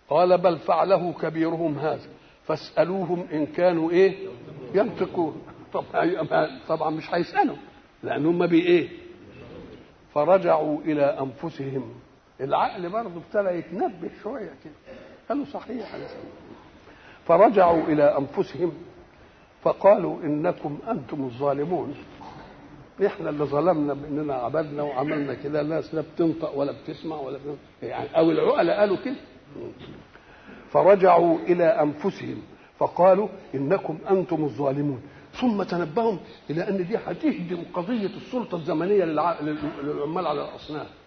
قال بل فعله كبيرهم هذا فاسألوهم إن كانوا إيه ينطقون طبعا طبعا مش هيسألوا لأن هم بإيه فرجعوا إلى أنفسهم العقل برضه ابتدى يتنبه شوية كده قالوا صحيح يا سيدي فرجعوا إلى أنفسهم فقالوا إنكم أنتم الظالمون احنا اللي ظلمنا باننا عبدنا وعملنا كده الناس لا بتنطق ولا بتسمع ولا بتنطق. يعني او العقلاء قالوا كده فرجعوا الى انفسهم فقالوا انكم انتم الظالمون ثم تنبهوا الى ان دي هتهدم قضيه السلطه الزمنيه للع... للعمال على الاصنام